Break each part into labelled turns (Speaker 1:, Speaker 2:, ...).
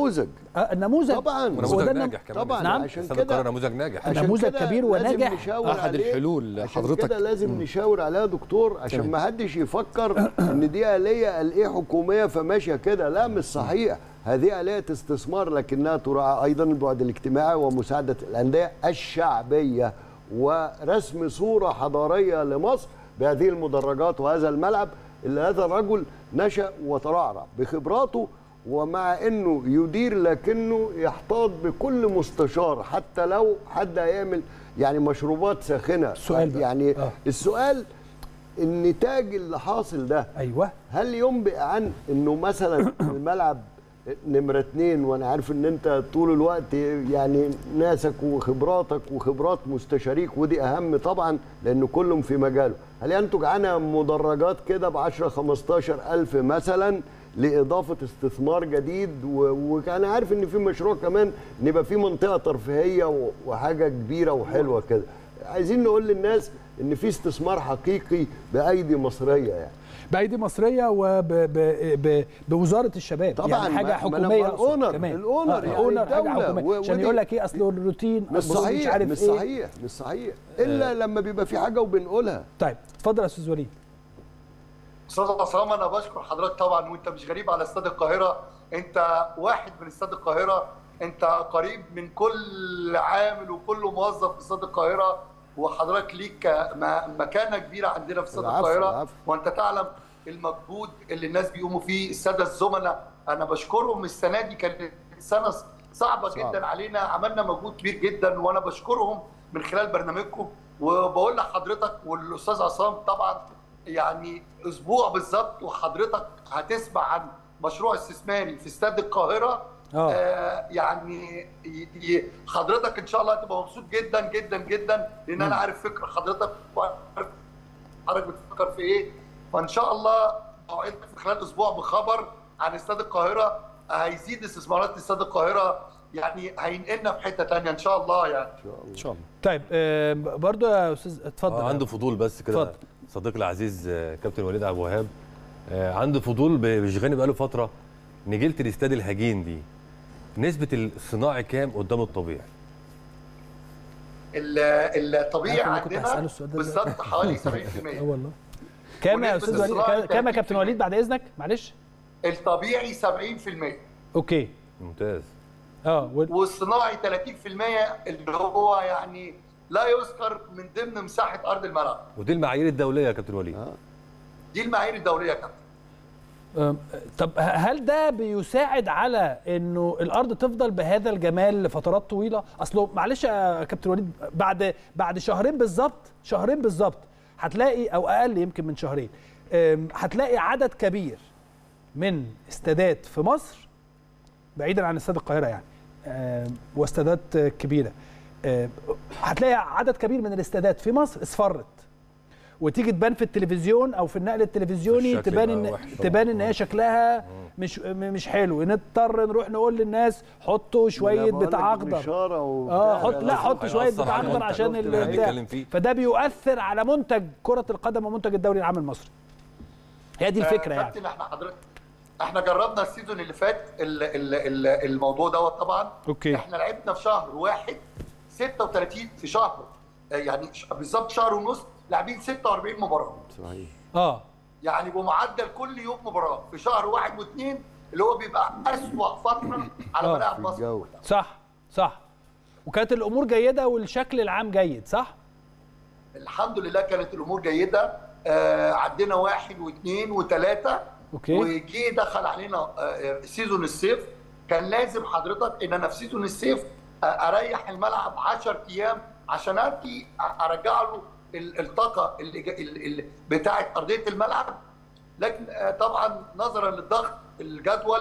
Speaker 1: نموذج
Speaker 2: آه، النموذج
Speaker 1: طبعا
Speaker 2: هو
Speaker 3: نموذج
Speaker 2: ده النم-
Speaker 3: ناجح كمان
Speaker 1: طبعا
Speaker 2: نعم.
Speaker 1: عشان
Speaker 3: استاد
Speaker 1: كده
Speaker 3: القاهره نموذج ناجح
Speaker 1: عشان
Speaker 2: نموذج
Speaker 1: كده
Speaker 2: كبير
Speaker 1: لازم
Speaker 2: وناجح.
Speaker 1: نشاور
Speaker 4: احد
Speaker 1: عليه.
Speaker 4: الحلول
Speaker 1: عشان
Speaker 4: حضرتك
Speaker 1: كده لازم نشاور عليها يا دكتور عشان
Speaker 4: تمام.
Speaker 1: ما حدش يفكر ان دي آلية آلية حكومية فماشية كده لا مش صحيح هذه آلية استثمار لكنها تراعي أيضا البعد الاجتماعي ومساعدة الأندية الشعبية ورسم صورة حضارية لمصر بهذه المدرجات وهذا الملعب اللي هذا الرجل نشأ وترعرع بخبراته ومع انه يدير لكنه يحتاط بكل مستشار حتى لو حد هيعمل يعني مشروبات ساخنه
Speaker 2: السؤال بقى.
Speaker 1: يعني
Speaker 2: آه.
Speaker 1: السؤال النتاج اللي حاصل ده
Speaker 2: ايوه
Speaker 1: هل ينبئ عن انه مثلا الملعب نمرة اتنين وانا عارف ان انت طول الوقت يعني ناسك وخبراتك وخبرات مستشاريك ودي اهم طبعا لان كلهم في مجاله هل ينتج عنها مدرجات كده ب 10 15 الف مثلا لاضافه استثمار جديد و- وانا عارف ان في مشروع كمان ان يبقى في منطقه ترفيهيه و- وحاجه كبيره وحلوه كده عايزين نقول للناس ان في استثمار حقيقي بايدي مصريه يعني
Speaker 2: بايدي مصريه وبوزاره الشباب
Speaker 1: طبعاً،
Speaker 2: يعني حاجه
Speaker 1: ما- ما أنا
Speaker 2: حكوميه
Speaker 1: بقى
Speaker 2: أقصد
Speaker 1: الأونر،
Speaker 2: كمان.
Speaker 1: الأونر
Speaker 2: آه،
Speaker 1: يعني
Speaker 2: الأونر حاجه
Speaker 1: الدولة.
Speaker 2: حكوميه
Speaker 1: و-
Speaker 2: عشان
Speaker 1: ودي-
Speaker 2: يقول لك ايه اصل الروتين
Speaker 1: مش
Speaker 2: أصل مش
Speaker 1: صحيح
Speaker 2: عارف
Speaker 1: مش
Speaker 2: ايه
Speaker 1: صحيح مش صحيح الا لما بيبقى في حاجه وبنقولها
Speaker 2: طيب اتفضل يا استاذ وليد
Speaker 5: استاذ عصام انا بشكر حضرتك طبعا وانت مش غريب على استاد القاهره انت واحد من استاد القاهره انت قريب من كل عامل وكل موظف في استاد القاهره وحضرتك ليك م- مكانه كبيره عندنا في استاد
Speaker 1: العفو،
Speaker 5: القاهره
Speaker 1: العفو.
Speaker 5: وانت تعلم المجهود اللي الناس بيقوموا فيه الساده الزملاء انا بشكرهم السنه دي كانت سنه صعبه
Speaker 1: صعب.
Speaker 5: جدا علينا عملنا مجهود كبير جدا وانا بشكرهم من خلال برنامجكم وبقول لحضرتك والاستاذ عصام طبعا يعني اسبوع بالظبط وحضرتك هتسمع عن مشروع استثماري في استاد القاهره
Speaker 2: آه.
Speaker 5: آه يعني ي- ي- حضرتك ان شاء الله هتبقى مبسوط جدا جدا جدا لان انا عارف فكر حضرتك وعارف حضرتك بتفكر في ايه فان شاء الله اوعدك في خلال اسبوع بخبر عن استاد القاهره هيزيد استثمارات استاد القاهره يعني هينقلنا في حته ثانيه ان شاء الله يعني
Speaker 4: ان شاء الله
Speaker 2: طيب آه، برضو يا استاذ اتفضل
Speaker 3: آه عنده فضول بس كده
Speaker 2: اتفضل.
Speaker 3: صديقي العزيز آه، كابتن وليد عبد الوهاب آه، عنده فضول ب- بيشغلني بقاله فتره نجيلة الاستاد الهجين دي نسبه الصناعي كام قدام الطبيعي
Speaker 5: ال- الطبيعي
Speaker 2: عارف أنا كنت هسأله
Speaker 5: عندنا
Speaker 2: السؤال ده
Speaker 5: بالظبط حوالي 70%
Speaker 2: اه والله كام يا
Speaker 5: ونسبة
Speaker 2: استاذ وليد
Speaker 5: الصناعي
Speaker 2: كام يا كابتن
Speaker 5: 30%.
Speaker 2: وليد بعد اذنك معلش
Speaker 5: الطبيعي 70%
Speaker 2: اوكي
Speaker 3: ممتاز
Speaker 2: اه و-
Speaker 5: والصناعي 30% اللي هو يعني لا يذكر من ضمن مساحه ارض الملعب
Speaker 3: ودي المعايير الدوليه يا كابتن وليد
Speaker 1: آه.
Speaker 5: دي المعايير الدوليه يا كابتن
Speaker 2: أم، طب ه- هل ده بيساعد على انه الارض تفضل بهذا الجمال لفترات طويله اصله معلش يا كابتن وليد بعد بعد شهرين بالظبط شهرين بالظبط هتلاقي او اقل يمكن من شهرين أم، هتلاقي عدد كبير من استادات في مصر بعيدا عن استاد القاهره يعني أم، واستادات كبيره أم، هتلاقي عدد كبير من الاستادات في مصر اصفرت وتيجي تبان في التلفزيون او في النقل التلفزيوني
Speaker 3: الشكل
Speaker 2: تبان
Speaker 3: يبقى
Speaker 2: ان
Speaker 3: وحش طبعاً.
Speaker 2: تبان ان هي شكلها مش م- مش حلو نضطر نروح نقول للناس حطوا شويه بتاع اخضر
Speaker 1: اشاره
Speaker 2: اه حط لا حط شويه
Speaker 3: هيأثر
Speaker 2: بتاع
Speaker 3: على
Speaker 2: اخضر
Speaker 3: المنتج.
Speaker 2: عشان
Speaker 3: شفت اللي
Speaker 2: البتاع
Speaker 3: بنتكلم فيه؟
Speaker 2: فده بيؤثر على منتج كره القدم ومنتج الدوري العام المصري هي دي الفكره
Speaker 5: آه،
Speaker 2: يعني
Speaker 5: كابتن احنا حضرتك احنا جربنا السيزون اللي فات ال ال ال الموضوع دوت طبعا
Speaker 2: أوكي.
Speaker 5: احنا لعبنا في شهر واحد 36 في شهر آه، يعني ش- بالظبط شهر ونص لاعبين 46 مباراه
Speaker 1: صحيح
Speaker 2: اه
Speaker 5: يعني بمعدل كل يوم مباراه في شهر واحد واثنين اللي هو بيبقى اسوأ فتره على
Speaker 2: آه،
Speaker 5: ملاعب
Speaker 1: في
Speaker 5: مصر
Speaker 1: الجو.
Speaker 5: كلها.
Speaker 2: صح صح وكانت الامور جيده والشكل العام جيد صح
Speaker 5: الحمد لله كانت الامور جيده آه عندنا واحد واثنين وثلاثه
Speaker 2: أوكي.
Speaker 5: وجي دخل علينا آه آه، سيزون الصيف كان لازم حضرتك ان انا في سيزون الصيف آه اريح الملعب 10 ايام عشان ادي ارجع له ال- الطاقه اللي جا- ال- ال- بتاعه ارضيه الملعب لكن آه، طبعا نظرا للضغط الجدول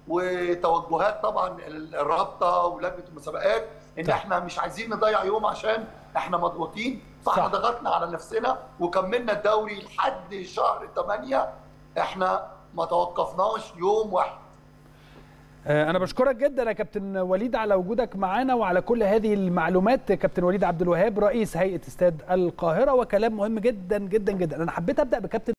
Speaker 5: وتوجهات طبعا ال- الرابطه ولجنه المسابقات ان
Speaker 2: صح.
Speaker 5: احنا مش عايزين نضيع يوم عشان احنا مضغوطين فاحنا
Speaker 2: صح.
Speaker 5: ضغطنا على نفسنا وكملنا الدوري لحد شهر 8 احنا ما توقفناش يوم واحد
Speaker 2: آه، انا بشكرك جدا يا كابتن وليد على وجودك معانا وعلى كل هذه المعلومات كابتن وليد عبد الوهاب رئيس هيئه استاد القاهره وكلام مهم جدا جدا جدا انا حبيت ابدا بكابتن